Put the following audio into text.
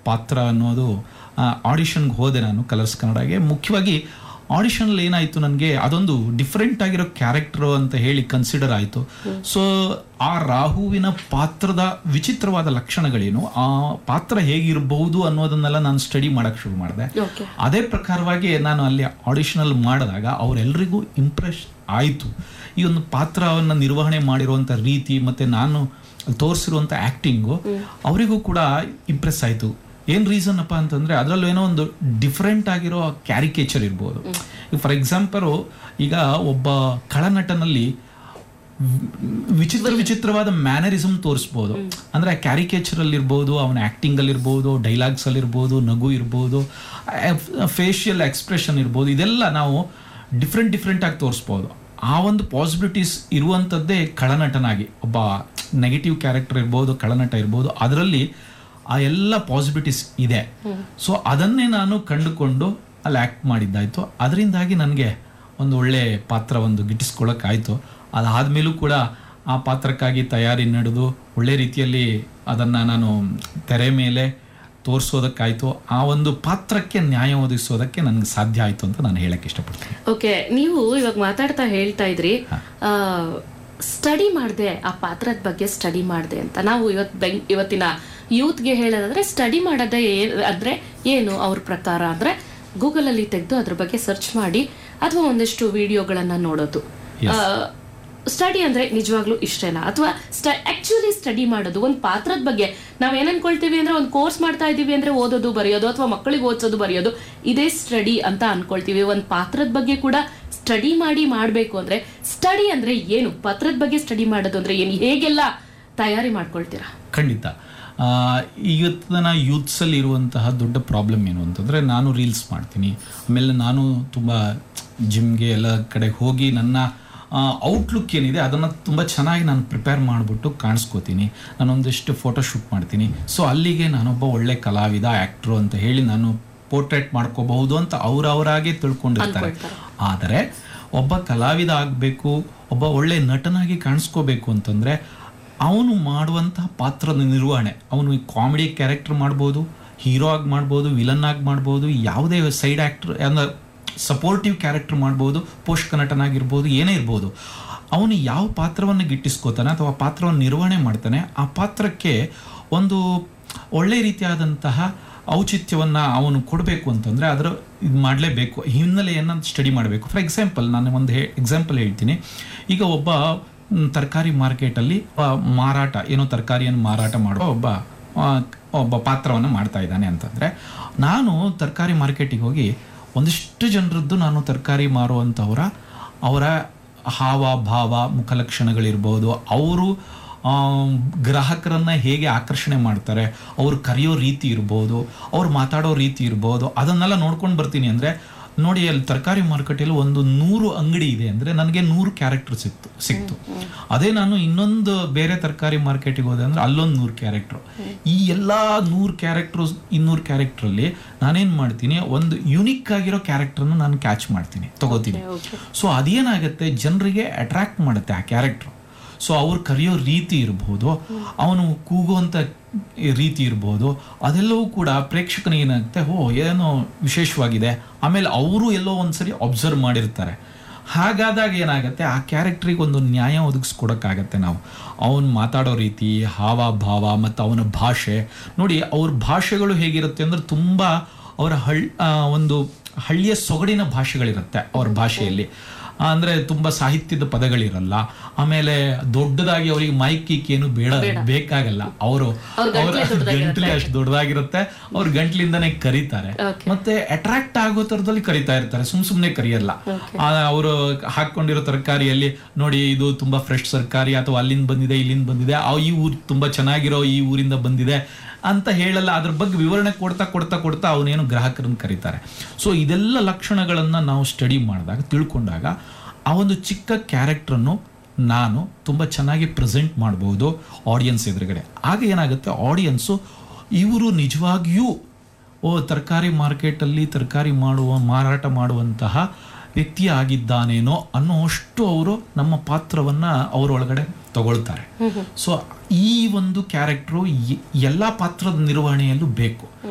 ಪಾತ್ರ ಅನ್ನೋದು ಆಡಿಷನ್ಗೆ ಹೋದೆ ನಾನು ಕಲರ್ಸ್ ಕನ್ನಡಗೆ ಮುಖ್ಯವಾಗಿ ಆಡಿಷನಲ್ಲಿ ಏನಾಯಿತು ನನಗೆ ಅದೊಂದು ಡಿಫ್ರೆಂಟ್ ಆಗಿರೋ ಕ್ಯಾರೆಕ್ಟರ್ ಅಂತ ಹೇಳಿ ಕನ್ಸಿಡರ್ ಆಯಿತು ಸೊ ಆ ರಾಹುವಿನ ಪಾತ್ರದ ವಿಚಿತ್ರವಾದ ಲಕ್ಷಣಗಳೇನು ಆ ಪಾತ್ರ ಹೇಗಿರಬಹುದು ಅನ್ನೋದನ್ನೆಲ್ಲ ನಾನು ಸ್ಟಡಿ ಮಾಡಕ್ಕೆ ಶುರು ಮಾಡಿದೆ ಓಕೆ ಅದೇ ಪ್ರಕಾರವಾಗಿ ನಾನು ಅಲ್ಲಿ ಆಡಿಷನಲ್ ಮಾಡಿದಾಗ ಅವರೆಲ್ಲರಿಗೂ ಇಂಪ್ರೆಸ್ ಆಯಿತು ಈ ಒಂದು ಪಾತ್ರವನ್ನು ನಿರ್ವಹಣೆ ಮಾಡಿರುವಂಥ ರೀತಿ ಮತ್ತು ನಾನು ತೋರಿಸಿರುವಂಥ ಆ್ಯಕ್ಟಿಂಗು ಅವರಿಗೂ ಕೂಡ ಇಂಪ್ರೆಸ್ ಆಯಿತು ಏನು ರೀಸನ್ ಅಪ್ಪ ಅಂತಂದರೆ ಅದರಲ್ಲೂ ಏನೋ ಒಂದು ಡಿಫ್ರೆಂಟ್ ಆಗಿರೋ ಕ್ಯಾರಿಕೇಚರ್ ಇರ್ಬೋದು ಫಾರ್ ಎಕ್ಸಾಂಪಲು ಈಗ ಒಬ್ಬ ಖಳನಟನಲ್ಲಿ ವಿಚಿತ್ರ ವಿಚಿತ್ರವಾದ ಮ್ಯಾನರಿಸಮ್ ತೋರಿಸ್ಬೋದು ಅಂದ್ರೆ ಕ್ಯಾರಿಕೇಚರ್ ಅಲ್ಲಿ ಇರ್ಬೋದು ಅವನ ಆಕ್ಟಿಂಗ್ ಅಲ್ಲಿ ಇರ್ಬೋದು ಡೈಲಾಗ್ಸ್ ಅಲ್ಲಿ ಇರ್ಬೋದು ನಗು ಇರ್ಬೋದು ಫೇಶಿಯಲ್ ಎಕ್ಸ್ಪ್ರೆಷನ್ ಇರ್ಬೋದು ಇದೆಲ್ಲ ನಾವು ಡಿಫ್ರೆಂಟ್ ಡಿಫ್ರೆಂಟ್ ಆಗಿ ತೋರಿಸ್ಬೋದು ಆ ಒಂದು ಪಾಸಿಬಿಲಿಟೀಸ್ ಇರುವಂಥದ್ದೇ ಖಳನಟನಾಗಿ ಒಬ್ಬ ನೆಗೆಟಿವ್ ಕ್ಯಾರೆಕ್ಟರ್ ಇರ್ಬೋದು ಖಳನಟ ಇರ್ಬೋದು ಅದರಲ್ಲಿ ಆ ಎಲ್ಲ ಪಾಸಿಬಿಲಿಟೀಸ್ ಇದೆ ಸೊ ಅದನ್ನೇ ನಾನು ಕಂಡುಕೊಂಡು ಅಲ್ಲಿ ಆ್ಯಕ್ಟ್ ಮಾಡಿದ್ದಾಯ್ತು ಅದರಿಂದಾಗಿ ನನಗೆ ಒಂದು ಒಳ್ಳೆ ಪಾತ್ರ ಒಂದು ಗಿಟ್ಟಿಸ್ಕೊಳ್ಳೋಕ್ಕಾಯಿತು ಅದಾದಮೇಲೂ ಕೂಡ ಆ ಪಾತ್ರಕ್ಕಾಗಿ ತಯಾರಿ ನಡೆದು ಒಳ್ಳೆ ರೀತಿಯಲ್ಲಿ ಅದನ್ನು ನಾನು ತೆರೆ ಮೇಲೆ ತೋರಿಸೋದಕ್ಕಾಯಿತು ಆ ಒಂದು ಪಾತ್ರಕ್ಕೆ ನ್ಯಾಯ ಒದಗಿಸೋದಕ್ಕೆ ನನಗೆ ಸಾಧ್ಯ ಆಯಿತು ಅಂತ ನಾನು ಹೇಳಕ್ಕೆ ಇಷ್ಟಪಡ್ತೀನಿ ಓಕೆ ನೀವು ಇವಾಗ ಮಾತಾಡ್ತಾ ಹೇಳ್ತಾ ಇದ್ರಿ ಸ್ಟಡಿ ಮಾಡಿದೆ ಆ ಪಾತ್ರದ ಬಗ್ಗೆ ಸ್ಟಡಿ ಮಾಡಿದೆ ಅಂತ ನಾವು ಇವತ್ತು ಬೆಂಗ್ ಇವತ್ತಿನ ಯೂತ್ಗೆ ಹೇಳೋದಾದ್ರೆ ಸ್ಟಡಿ ಮಾಡೋದೇ ಏ- ಅಂದ್ರೆ ಏನು ಅವ್ರ ಪ್ರಕಾರ ಅಂದ್ರೆ ಗೂಗಲ್ ಅಲ್ಲಿ ತೆಗೆದು ಅದ್ರ ಬಗ್ಗೆ ಸರ್ಚ್ ಮಾಡಿ ಅಥವಾ ಒಂದಿಷ್ಟು ವಿಡಿಯೋಗಳನ್ನ ನೋಡೋದು ಸ್ಟಡಿ ಅಂದ್ರೆ ನಿಜವಾಗ್ಲೂ ಇಷ್ಟೇನಾ ಅಥವಾ ಆಕ್ಚುಲಿ ಸ್ಟಡಿ ಮಾಡೋದು ಒಂದು ಪಾತ್ರದ ಬಗ್ಗೆ ನಾವ್ ಏನ್ ಅನ್ಕೊಳ್ತೀವಿ ಅಂದ್ರೆ ಒಂದು ಕೋರ್ಸ್ ಮಾಡ್ತಾ ಇದೀವಿ ಅಂದ್ರೆ ಓದೋದು ಬರೆಯೋದು ಅಥವಾ ಮಕ್ಕಳಿಗೆ ಓದಿಸೋದು ಬರೆಯೋದು ಇದೇ ಸ್ಟಡಿ ಅಂತ ಅನ್ಕೊಳ್ತೀವಿ ಒಂದು ಪಾತ್ರದ ಬಗ್ಗೆ ಕೂಡ ಸ್ಟಡಿ ಮಾಡಿ ಮಾಡಬೇಕು ಅಂದ್ರೆ ಸ್ಟಡಿ ಅಂದ್ರೆ ಏನು ಪಾತ್ರದ ಬಗ್ಗೆ ಸ್ಟಡಿ ಮಾಡೋದು ಅಂದ್ರೆ ಏನು ಹೇಗೆಲ್ಲ ತಯಾರಿ ಮಾಡ್ಕೊಳ್ತೀರಾ ಖಂಡಿತ ಆ, ಇವತ್ತಿನ ಯೂತ್ಸಲ್ಲಿ ಇರುವಂತಹ ದೊಡ್ಡ ಪ್ರಾಬ್ಲಮ್ ಏನು ಅಂತಂದರೆ ನಾನು ರೀಲ್ಸ್ ಮಾಡ್ತೀನಿ ಆಮೇಲೆ ನಾನು ತುಂಬ ಜಿಮ್ಗೆ ಎಲ್ಲ ಕಡೆ ಹೋಗಿ ನನ್ನ ಔಟ್ಲುಕ್ ಏನಿದೆ ಅದನ್ನು ತುಂಬ ಚೆನ್ನಾಗಿ ನಾನು ಪ್ರಿಪೇರ್ ಮಾಡಿಬಿಟ್ಟು ಕಾಣಿಸ್ಕೋತೀನಿ ನಾನೊಂದಿಷ್ಟು ಫೋಟೋ ಶೂಟ್ ಮಾಡ್ತೀನಿ ಸೊ ಅಲ್ಲಿಗೆ ನಾನೊಬ್ಬ ಒಳ್ಳೆ ಕಲಾವಿದ ಆ್ಯಕ್ಟ್ರು ಅಂತ ಹೇಳಿ ನಾನು ಪೋರ್ಟ್ರೇಟ್ ಮಾಡ್ಕೋಬಹುದು ಅಂತ ಅವರವರಾಗೆ ತಿಳ್ಕೊಂಡಿರ್ತಾರೆ ಆದರೆ ಒಬ್ಬ ಕಲಾವಿದ ಆಗಬೇಕು ಒಬ್ಬ ಒಳ್ಳೆ ನಟನಾಗಿ ಕಾಣಿಸ್ಕೋಬೇಕು ಅಂತಂದರೆ ಅವನು ಮಾಡುವಂತಹ ಪಾತ್ರದ ನಿರ್ವಹಣೆ ಅವನು ಕಾಮಿಡಿ ಕ್ಯಾರೆಕ್ಟರ್ ಮಾಡ್ಬೋದು ಹೀರೋ ಆಗಿ ಮಾಡ್ಬೋದು ವಿಲನ್ ಆಗಿ ಮಾಡ್ಬೋದು ಯಾವುದೇ ಸೈಡ್ ಆ್ಯಕ್ಟರ್ ಅಂದ್ರೆ ಸಪೋರ್ಟಿವ್ ಕ್ಯಾರೆಕ್ಟರ್ ಮಾಡ್ಬೋದು ಪೋಷಕ ನಟನಾಗಿರ್ಬೋದು ಏನೇ ಇರ್ಬೋದು ಅವನು ಯಾವ ಪಾತ್ರವನ್ನು ಗಿಟ್ಟಿಸ್ಕೋತಾನೆ ಅಥವಾ ಪಾತ್ರವನ್ನು ನಿರ್ವಹಣೆ ಮಾಡ್ತಾನೆ ಆ ಪಾತ್ರಕ್ಕೆ ಒಂದು ಒಳ್ಳೆ ರೀತಿಯಾದಂತಹ ಔಚಿತ್ಯವನ್ನು ಅವನು ಕೊಡಬೇಕು ಅಂತಂದರೆ ಅದರ ಇದು ಮಾಡಲೇಬೇಕು ಹಿನ್ನೆಲೆಯನ್ನು ಸ್ಟಡಿ ಮಾಡಬೇಕು ಫಾರ್ ಎಕ್ಸಾಂಪಲ್ ನಾನು ಒಂದು ಹೇ ಎಕ್ಸಾಂಪಲ್ ಹೇಳ್ತೀನಿ ಈಗ ಒಬ್ಬ ಮ್, ತರಕಾರಿ ಮಾರ್ಕೆಟಲ್ಲಿ ಮಾರಾಟ ಏನೋ ತರಕಾರಿಯನ್ನು ಮಾರಾಟ ಮಾಡುವ ಒಬ್ಬ ಆ, ಒಬ್ಬ ಪಾತ್ರವನ್ನು ಮಾಡ್ತಾ ಇದ್ದಾನೆ ಅಂತಂದರೆ ನಾನು ತರಕಾರಿ ಮಾರ್ಕೆಟಿಗೆ ಹೋಗಿ ಒಂದಿಷ್ಟು ಜನರದ್ದು ನಾನು ತರಕಾರಿ ಮಾರುವಂಥವರ ಅವರ ಹಾವ ಭಾವ ಮುಖಲಕ್ಷಣಗಳಿರ್ಬೋದು ಅವರು ಗ್ರಾಹಕರನ್ನ ಹೇಗೆ ಆಕರ್ಷಣೆ ಮಾಡ್ತಾರೆ ಅವ್ರು ಕರೆಯೋ ರೀತಿ ಇರ್ಬೋದು ಅವ್ರು ಮಾತಾಡೋ ರೀತಿ ಇರ್ಬೋದು ಅದನ್ನೆಲ್ಲ ನೋಡ್ಕೊಂಡು ಬರ್ತೀನಿ ಅಂದರೆ ನೋಡಿ ಅಲ್ಲಿ ತರಕಾರಿ ಮಾರುಕಟ್ಟೆಯಲ್ಲಿ ಒಂದು ನೂರು ಅಂಗಡಿ ಇದೆ ಅಂದರೆ ನನಗೆ ನೂರು ಕ್ಯಾರೆಕ್ಟರ್ ಸಿಕ್ತು ಸಿಕ್ತು ಅದೇ ನಾನು ಇನ್ನೊಂದು ಬೇರೆ ತರಕಾರಿ ಮಾರ್ಕೆಟಿಗೆ ಹೋದೆ ಅಂದರೆ ಅಲ್ಲೊಂದು ನೂರು ಕ್ಯಾರೆಕ್ಟ್ರು ಈ ಎಲ್ಲ ನೂರು ಕ್ಯಾರೆಕ್ಟ್ರು ಇನ್ನೂರು ಕ್ಯಾರೆಕ್ಟ್ರಲ್ಲಿ ನಾನೇನು ಮಾಡ್ತೀನಿ ಒಂದು ಯುನಿಕ್ ಆಗಿರೋ ಕ್ಯಾರೆಕ್ಟರ್ನ ನಾನು ಕ್ಯಾಚ್ ಮಾಡ್ತೀನಿ ತಗೋತೀನಿ ಸೊ ಅದೇನಾಗುತ್ತೆ ಜನರಿಗೆ ಅಟ್ರಾಕ್ಟ್ ಮಾಡುತ್ತೆ ಆ ಕ್ಯಾರೆಕ್ಟ್ರು ಸೊ ಅವ್ರು ಕರೆಯೋ ರೀತಿ ಇರ್ಬೋದು ಅವನು ಕೂಗುವಂಥ ರೀತಿ ಇರ್ಬೋದು ಅದೆಲ್ಲವೂ ಕೂಡ ಪ್ರೇಕ್ಷಕನಿಗೆ ಏನಾಗುತ್ತೆ ಓ ಏನೋ ವಿಶೇಷವಾಗಿದೆ ಆಮೇಲೆ ಅವರು ಎಲ್ಲೋ ಒಂದ್ಸರಿ ಅಬ್ಸರ್ವ್ ಮಾಡಿರ್ತಾರೆ ಹಾಗಾದಾಗ ಏನಾಗುತ್ತೆ ಆ ಕ್ಯಾರೆಕ್ಟ್ರಿಗೆ ಒಂದು ನ್ಯಾಯ ಒದಗಿಸ್ಕೊಡೋಕ್ಕಾಗತ್ತೆ ನಾವು ಅವನು ಮಾತಾಡೋ ರೀತಿ ಹಾವ ಭಾವ ಮತ್ತು ಅವನ ಭಾಷೆ ನೋಡಿ ಅವ್ರ ಭಾಷೆಗಳು ಹೇಗಿರುತ್ತೆ ಅಂದ್ರೆ ತುಂಬ ಅವರ ಹಳ್ ಆ, ಒಂದು ಹಳ್ಳಿಯ ಸೊಗಡಿನ ಭಾಷೆಗಳಿರುತ್ತೆ ಅವ್ರ ಭಾಷೆಯಲ್ಲಿ ಅಂದ್ರೆ ತುಂಬಾ ಸಾಹಿತ್ಯದ ಪದಗಳಿರಲ್ಲ ಆಮೇಲೆ ದೊಡ್ಡದಾಗಿ ಅವರಿಗೆ ಮೈಕ್ ಕಿಕ್ ಏನು ಬೇಡ ಬೇಕಾಗಲ್ಲ ಅವರು ಅವರ ಗಂಟ್ಲೆ ಅಷ್ಟು ದೊಡ್ಡದಾಗಿರುತ್ತೆ ಅವ್ರ ಗಂಟ್ಲಿಂದನೇ ಕರೀತಾರೆ ಮತ್ತೆ ಅಟ್ರಾಕ್ಟ್ ಆಗೋ ತರದಲ್ಲಿ ಕರಿತಾ ಇರ್ತಾರೆ ಸುಮ್ ಸುಮ್ನೆ ಕರಿಯಲ್ಲ ಅವರು ಹಾಕೊಂಡಿರೋ ತರಕಾರಿಯಲ್ಲಿ ನೋಡಿ ಇದು ತುಂಬಾ ಫ್ರೆಶ್ ತರಕಾರಿ ಅಥವಾ ಅಲ್ಲಿಂದ ಬಂದಿದೆ ಇಲ್ಲಿಂದ ಬಂದಿದೆ ಆ ಈ ಊರು ತುಂಬಾ ಚೆನ್ನಾಗಿರೋ ಈ ಊರಿಂದ ಬಂದಿದೆ ಅಂತ ಹೇಳಲ್ಲ ಅದ್ರ ಬಗ್ಗೆ ವಿವರಣೆ ಕೊಡ್ತಾ ಕೊಡ್ತಾ ಕೊಡ್ತಾ ಅವನೇನು ಗ್ರಾಹಕರನ್ನ ಕರೀತಾರೆ ಸೊ ಇದೆಲ್ಲ ಲಕ್ಷಣಗಳನ್ನು ನಾವು ಸ್ಟಡಿ ಮಾಡಿದಾಗ ತಿಳ್ಕೊಂಡಾಗ ಆ ಒಂದು ಚಿಕ್ಕ ಕ್ಯಾರೆಕ್ಟ್ರನ್ನು ನಾನು ತುಂಬ ಚೆನ್ನಾಗಿ ಪ್ರೆಸೆಂಟ್ ಮಾಡ್ಬೋದು ಆಡಿಯನ್ಸ್ ಎದುರುಗಡೆ ಆಗ ಏನಾಗುತ್ತೆ ಆಡಿಯನ್ಸು ಇವರು ನಿಜವಾಗಿಯೂ ಓ ತರಕಾರಿ ಮಾರ್ಕೆಟಲ್ಲಿ ತರಕಾರಿ ಮಾಡುವ ಮಾರಾಟ ಮಾಡುವಂತಹ ವ್ಯಕ್ತಿ ಆಗಿದ್ದಾನೇನೋ ಅನ್ನೋಷ್ಟು ಅವರು ನಮ್ಮ ಪಾತ್ರವನ್ನು ಅವರೊಳಗಡೆ ತಗೊಳ್ತಾರೆ ಸೊ ಈ ಒಂದು ಕ್ಯಾರೆಕ್ಟ್ರು ಎಲ್ಲ ಪಾತ್ರದ ನಿರ್ವಹಣೆಯಲ್ಲೂ ಬೇಕು